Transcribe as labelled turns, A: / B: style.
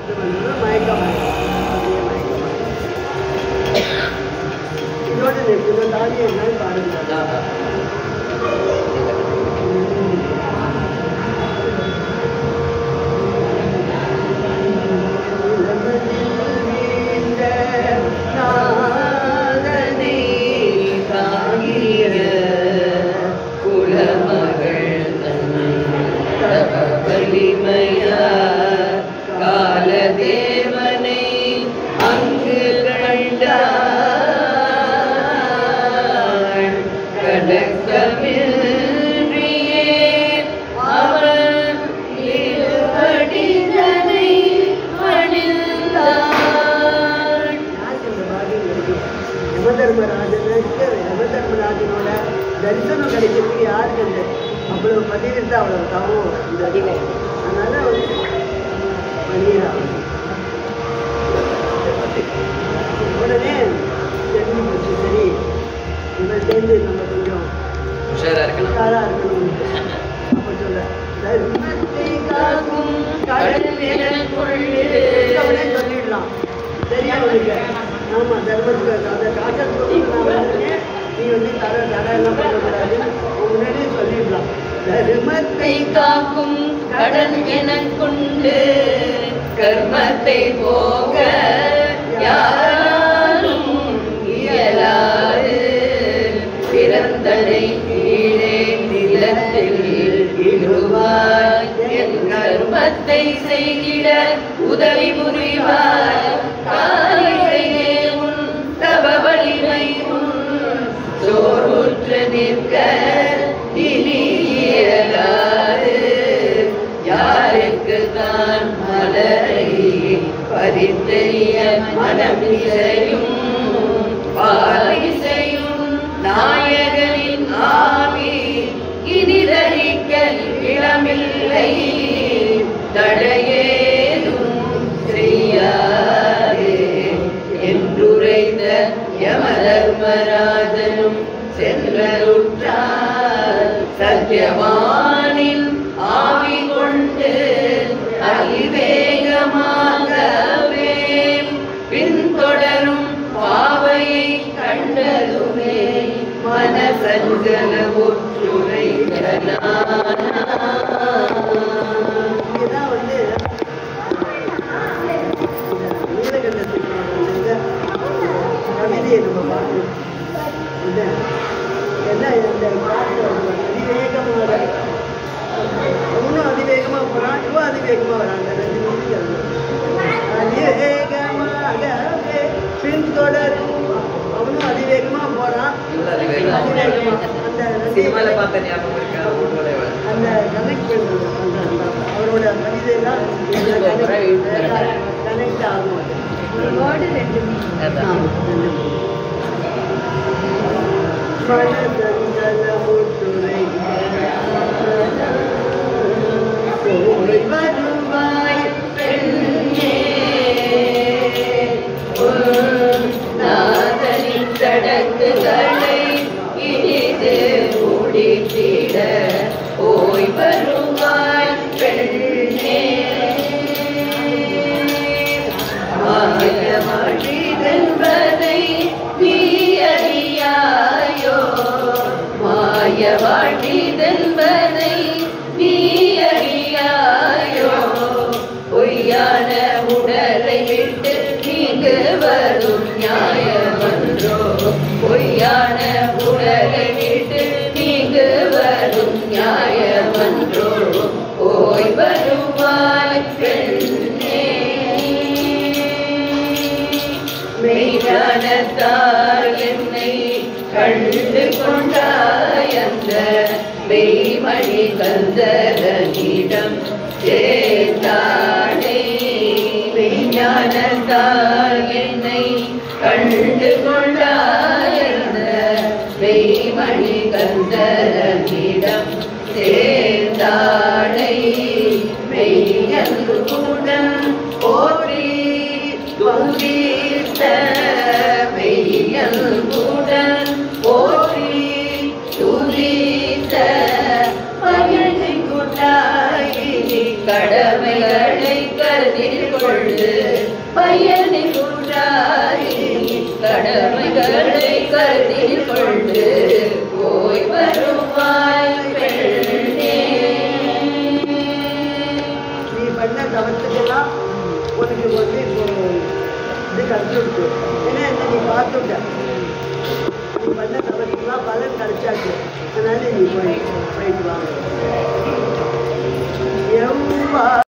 A: இது வந்து மயக்கமாக அப்படியே மயக்கமாக இதோட நிறுத்து. இந்த தாலி என்னன்னு பாருங்க
B: நாதனை தாங்கிய குலமகள் தன்னை தவ வலிமையார் காலதேவனை அங்கு கண்டாள் கடக்கமின்றியே அவன் இருபடிதனை அணிந்தாள்
A: யமதர்மராஜனுக்கு யமதர்மராஜனோட தரிசனம் கிடைக்கிறதுக்கு யாருக்கு அந்த அவ்வளவு பதிவிட்டு அவ்வளவு தவம் இந்த அடிமை அதனால வந்து பண்ணிடுறாங்க உடனே தெரிஞ்சு போச்சு சரி இவன் சேர்ந்து நம்ம கொஞ்சம்
B: உஷாரா இருக்கணும்
A: உஷாரா இருக்கணும் அப்ப சொல்ல தர்மத்தை காக்கும் கடல்
B: கடலினுக்குள்ளே
A: அவனே சொல்லிடலாம் சரியா உனக்கு ஆமா தர்மத்துக்கு அதை காட்டுறதுக்கு நீ வந்து தர தர எல்லாம் பண்ணக்கூடாது முன்னாடியே சொல்லிடலாம் தர்மத்தை
B: கர்மத்தை காக்கும் கடன் எனக் கொண்டு கர்மத்தை போக யாராலும் இயலாது பிறந்தனை கீழே நிலத்தில் இடுவாய் என் கர்மத்தை செய்கிட உதவி புரிவாய் காரிகையே உன் தவ வலிமை உன் சோறுற்று நிற்க இனி இயலாது யாருக்கு தான் மலரை பறித்தெறிய மனம் இசையும் பாரிசையும் நாயகனின் ஆவி இனிதழிக்க இளமில்லை தடையேதும் செய்யாதே என்றுரைந்த யமதர்மராஜனும் சென்றருற்றார் சத்யவானின் ஆவி கொண்டு அதிவேகமாகவே பின்தொடரும் பாவையை கண்டதுமே மனசஞ்சல
A: இங்கதான் வந்து நீலகண்டத்துக்கு கவிதையை நம்ம பார்க்கணும் இந்த என்ன இந்த பாட்டு அதிவேகமாக அவனும் அதிவேகமா போறான் இவன் அதிவேகமா வரான் அந்த ரெண்டு நிமிஷம் அதிவேகமாக பின்தொடரும் அவனும் அதிவேகமா போறான் அதிவேகமா அந்த
B: சினிமால
A: ரெண்டு
B: பார்த்த ஞாபகம் இருக்கா உங்களோட
A: அந்த கனெக்ட் பண்றது அந்த அந்த அவரோட கவிதைலாம் கனெக்ட் ஆகும் அது.
C: வேர்டு ரெண்டு
B: அதான்.
A: ஆமா, ரெண்டு மூணு. மனசஞ்சலமுற்றுரை போய் வருவாய்
B: நாதனின் சடங்குகளை இனிது முடித்திட போய் வருவாய் பெண்ணே மாயமழிதென்பதை நீ அறியாயோ மாயவாழிதென்பதை நீ அறியாயோ பொய்யான உடலை விட்டு நீங்கு வரும் நியாயமன்றோ பொய்யான உடலை விட்டு நீங்கு வரும் நியாயமன்றோ போய் வருவாய் பெண்ணே மெய்ஞானத்தால் என்னை கண்டு கொண்டாய் அந்த மெய்மணி கந்தரனிடம் சேர்ந்தானே மெய்ஞானத்தால் என்னை கண்டு கொண்டாய் அந்த மெய்மணி கந்தரனிடம் சேர்ந்தானை மெய்யன்புடன் போற்றி துதித்த மெய்யன்புடன் போற்றி துதித்த மகிழ்ச்சி கூட்டாய் கடமைகளை கருதில் கொண்டு பயனை கூட்டாரி கடமைகளை கருத்தில் கொண்டு போய் வருவாய் பெண்ணே
A: நீ பண்ண தவத்துக்கெல்லாம் உனக்கு வந்து இப்போ இது கற்றுடுச்சு ஏன்னா இந்த நீ பார்த்துட்ட நீ பண்ண தவத்துக்கெல்லாம் பலன் கிடைச்சாச்சு அதனால நீ போய் போயிட்டு வாங்க எவ்வா